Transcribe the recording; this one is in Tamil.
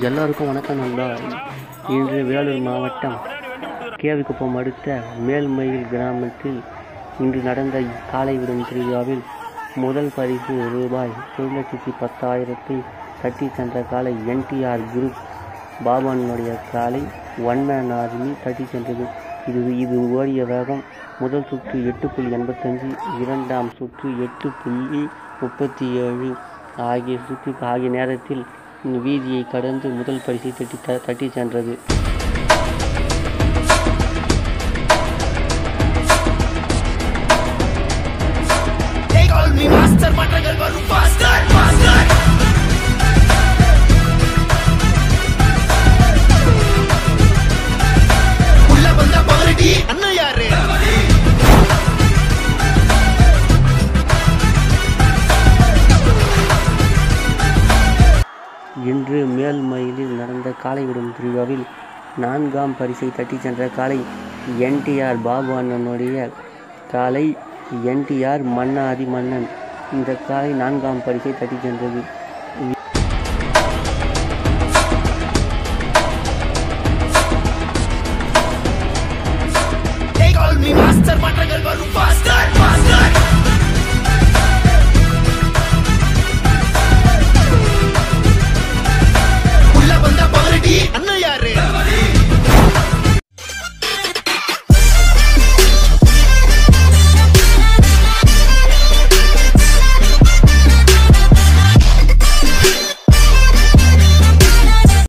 எல்லோருக்கும் வணக்கம் நண்பா இன்று வேலூர் மாவட்டம் கேவிக்குப்பம் அடுத்த மேல்மயில் கிராமத்தில் இன்று நடந்த காலை விடும் திருவிழாவில் முதல் பரிசு ரூபாய் ஒரு லட்சத்தி பத்தாயிரத்தை தட்டி சென்ற காலை என்டிஆர் குரூப் பாபானுடைய காலை ஒன் மேன் ஆர்மி தட்டி சென்றது இது இது ஓடிய வேகம் முதல் சுற்று எட்டு புள்ளி எண்பத்தஞ்சு இரண்டாம் சுற்று எட்டு புள்ளி முப்பத்தி ஏழு ஆகிய சுற்று ஆகிய நேரத்தில் வீதியை கடந்து முதல் பரிசை தட்டி த- தட்டி சென்றது They call me master மாற்றங்கள் வரும் faster faster உள்ள வந்த பகரடி அண்ணன் யாரு இன்று மேல்மயிலில் நடந்த காலை விடும் திருவிழாவில் நான்காம் பரிசை தட்டி சென்ற காலை என்டிஆர் பாபு அண்ணனுடைய காலை என்டிஆர் மன்னாதி மன்னன் இந்த காலை நான்காம் பரிசை தட்டி சென்றது